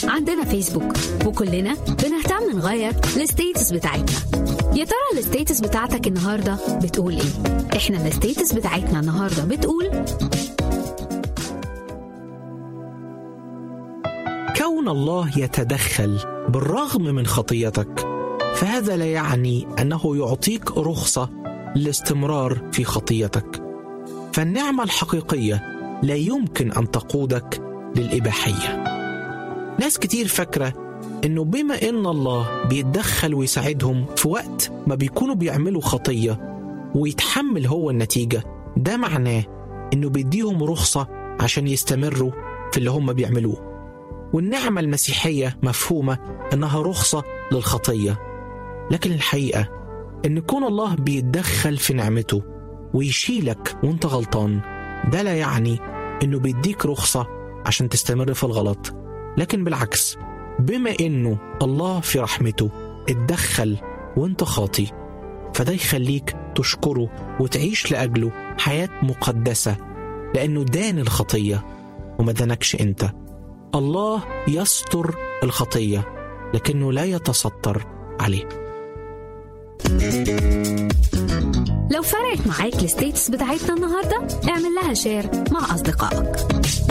عندنا فيسبوك وكلنا بنهتم نغير الستيتس بتاعتنا يا ترى الستيتس بتاعتك النهارده بتقول ايه احنا الستيتس بتاعتنا النهارده بتقول كون الله يتدخل بالرغم من خطيتك فهذا لا يعني انه يعطيك رخصه للاستمرار في خطيتك فالنعمه الحقيقيه لا يمكن ان تقودك للاباحيه ناس كتير فاكره انه بما ان الله بيتدخل ويساعدهم في وقت ما بيكونوا بيعملوا خطيه ويتحمل هو النتيجه ده معناه انه بيديهم رخصه عشان يستمروا في اللي هم بيعملوه والنعمة المسيحية مفهومة إنها رخصة للخطية لكن الحقيقة إن كون الله بيتدخل في نعمته ويشيلك وانت غلطان ده لا يعني إنه بيديك رخصة عشان تستمر في الغلط لكن بالعكس بما إنه الله في رحمته اتدخل وانت خاطي فده يخليك تشكره وتعيش لأجله حياة مقدسة لأنه دان الخطية وما دانكش أنت الله يستر الخطيه لكنه لا يتستر عليه لو فرقت معاك الستيتس بتاعتنا النهارده اعمل لها شير مع اصدقائك